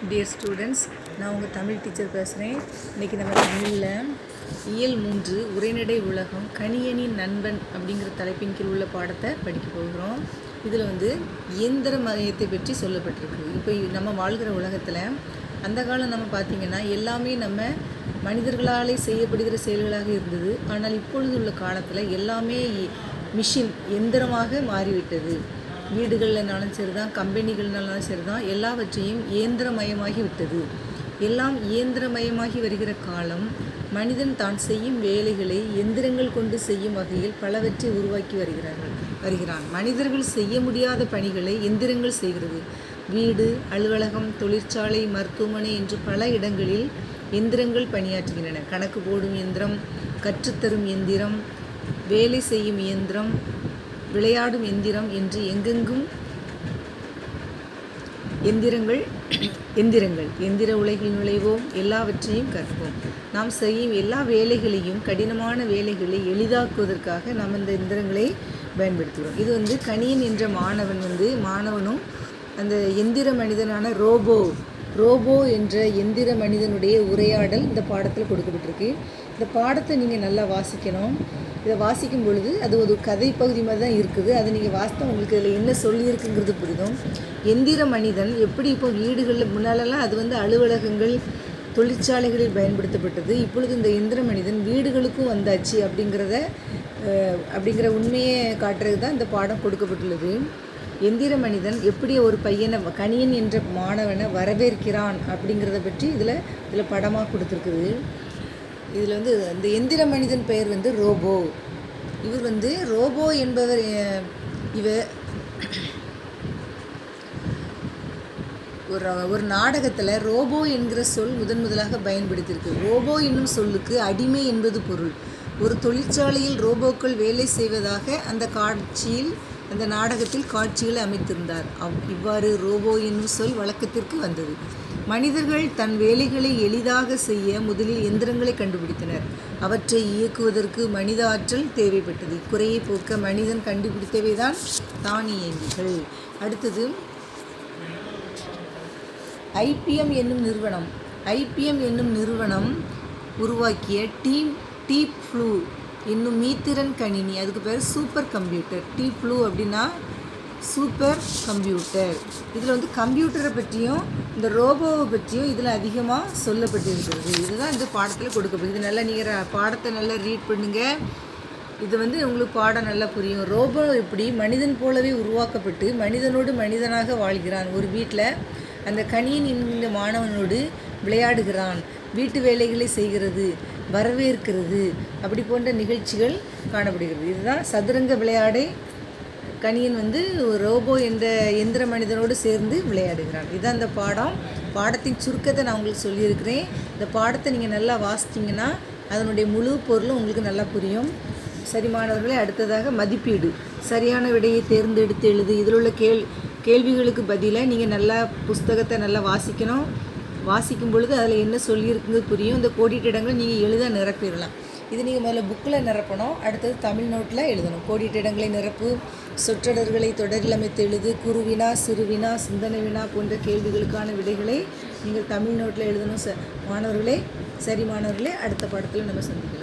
dear students நான் உங்கள் Tamil teacher பேசுகிறேன் இன்றைக்கி நம்ம தமிழில் இயல் மூன்று உரைநடை உலகம் கணியனின் நண்பன் அப்படிங்கிற தலைப்பின் கீழ் உள்ள பாடத்தை படிக்க போகிறோம் இதில் வந்து இயந்திர மயத்தை பற்றி சொல்லப்பட்டிருக்கு இப்போ நம்ம வாழ்கிற உலகத்தில் அந்த காலம் நம்ம பார்த்திங்கன்னா எல்லாமே நம்ம மனிதர்களாலே செய்யப்படுகிற செயல்களாக இருந்தது ஆனால் இப்பொழுது உள்ள காலத்தில் எல்லாமே மிஷின் எந்திரமாக மாறிவிட்டது வீடுகள்னாலும் சரிதான் கம்பெனிகள்னாலும் சரிதான் எல்லாவற்றையும் இயந்திரமயமாகி விட்டது எல்லாம் இயந்திரமயமாகி வருகிற காலம் மனிதன் தான் செய்யும் வேலைகளை எந்திரங்கள் கொண்டு செய்யும் வகையில் பலவற்றை உருவாக்கி வருகிறார்கள் வருகிறான் மனிதர்கள் செய்ய முடியாத பணிகளை எந்திரங்கள் செய்கிறது வீடு அலுவலகம் தொழிற்சாலை மருத்துவமனை என்று பல இடங்களில் எந்திரங்கள் பணியாற்றுகின்றன கணக்கு போடும் எந்திரம் கற்றுத்தரும் எந்திரம் வேலை செய்யும் இயந்திரம் விளையாடும் எந்திரம் என்று எங்கெங்கும் எந்திரங்கள் எந்திரங்கள் எந்திர உலகில் நுழைவோம் எல்லாவற்றையும் கற்போம் நாம் செய்யும் எல்லா வேலைகளையும் கடினமான வேலைகளை எளிதாக்குவதற்காக நாம் இந்த எந்திரங்களை பயன்படுத்துகிறோம் இது வந்து கணியன் என்ற மாணவன் வந்து மாணவனும் அந்த எந்திர மனிதனான ரோபோ ரோபோ என்ற எந்திர மனிதனுடைய உரையாடல் இந்த பாடத்தில் கொடுக்கப்பட்டிருக்கு இந்த பாடத்தை நீங்கள் நல்லா வாசிக்கணும் இதை வாசிக்கும் பொழுது அது ஒரு கதை பகுதி மாதிரி தான் இருக்குது அதை நீங்கள் வாசித்தா உங்களுக்கு இதில் என்ன சொல்லியிருக்குங்கிறது புரியும் எந்திர மனிதன் எப்படி இப்போ வீடுகளில் முன்னாலெல்லாம் அது வந்து அலுவலகங்கள் தொழிற்சாலைகளில் பயன்படுத்தப்பட்டது இப்பொழுது இந்த எந்திர மனிதன் வீடுகளுக்கும் வந்தாச்சு அப்படிங்கிறத அப்படிங்கிற உண்மையை காட்டுறது தான் இந்த பாடம் கொடுக்கப்பட்டுள்ளது எந்திர மனிதன் எப்படி ஒரு பையனை கணியன் என்ற மாணவனை வரவேற்கிறான் அப்படிங்கிறத பற்றி இதில் இதில் படமாக கொடுத்துருக்குது இதில் வந்து இந்த எந்திர மனிதன் பெயர் வந்து ரோபோ இவர் வந்து ரோபோ என்பவர் இவர் ஒரு ஒரு நாடகத்தில் ரோபோ என்கிற சொல் முதன் முதலாக பயன்படுத்தியிருக்கு ரோபோ என்னும் சொல்லுக்கு அடிமை என்பது பொருள் ஒரு தொழிற்சாலையில் ரோபோக்கள் வேலை செய்வதாக அந்த காட்சியில் அந்த நாடகத்தில் காட்சிகளை அமைத்திருந்தார் அவ் இவ்வாறு ரோபோ என்னும் சொல் வழக்கத்திற்கு வந்தது மனிதர்கள் தன் வேலைகளை எளிதாக செய்ய முதலில் எந்திரங்களை கண்டுபிடித்தனர் அவற்றை இயக்குவதற்கு மனித ஆற்றல் தேவைப்பட்டது இக்குறையை போக்க மனிதன் கண்டுபிடித்தவை தான் தானியங்கிகள் அடுத்தது ஐபிஎம் என்னும் நிறுவனம் ஐபிஎம் என்னும் நிறுவனம் உருவாக்கிய டீம் டீப் ஃப்ளூ இன்னும் மீத்திரன் கணினி அதுக்கு பேர் சூப்பர் கம்ப்யூட்டர் டீ ஃப்ளூ அப்படின்னா சூப்பர் கம்ப்யூட்டர் இதில் வந்து கம்ப்யூட்டரை பற்றியும் இந்த ரோபோவை பற்றியும் இதில் அதிகமாக சொல்லப்பட்டிருக்கிறது இதுதான் இந்த பாடத்தில் கொடுக்கப்படுது இது நல்லா நீங்கள் பாடத்தை நல்லா ரீட் பண்ணுங்கள் இது வந்து உங்களுக்கு பாடம் நல்லா புரியும் ரோபோ எப்படி மனிதன் போலவே உருவாக்கப்பட்டு மனிதனோடு மனிதனாக வாழ்கிறான் ஒரு வீட்டில் அந்த கணியின் இந்த மாணவனோடு விளையாடுகிறான் வீட்டு வேலைகளை செய்கிறது வரவேற்கிறது அப்படி போன்ற நிகழ்ச்சிகள் காணப்படுகிறது இதுதான் சதுரங்க விளையாடை கணியன் வந்து ரோபோ என்ற எந்திர மனிதனோடு சேர்ந்து விளையாடுகிறான் இதுதான் இந்த பாடம் பாடத்தின் சுருக்கத்தை நான் உங்களுக்கு சொல்லியிருக்கிறேன் இந்த பாடத்தை நீங்கள் நல்லா வாசிச்சிங்கன்னா அதனுடைய முழு பொருளும் உங்களுக்கு நல்லா புரியும் சரி மாணவர்களே அடுத்ததாக மதிப்பீடு சரியான விடையை தேர்ந்தெடுத்து எழுது இதில் உள்ள கேள் கேள்விகளுக்கு பதிலாக நீங்கள் நல்லா புஸ்தகத்தை நல்லா வாசிக்கணும் வாசிக்கும் பொழுது அதில் என்ன சொல்லியிருக்குங்கிறது புரியும் இந்த கோடிட்ட இடங்களை நீங்கள் எளிதாக நிரப்பிடலாம் இது நீங்கள் முதல்ல புக்கில் நிரப்பணும் அடுத்தது தமிழ் நோட்டில் எழுதணும் கோடிட்ட இடங்களை நிரப்பு சொற்றொடர்களை தொடரில் அமைத்து எழுது குருவினா சிறுவினா சிந்தனை வினா போன்ற கேள்விகளுக்கான விடைகளை நீங்கள் தமிழ் நோட்டில் எழுதணும் ச மாணவர்களே சரி மாணவர்களே அடுத்த பாடத்தில் நம்ம சந்திக்கலாம்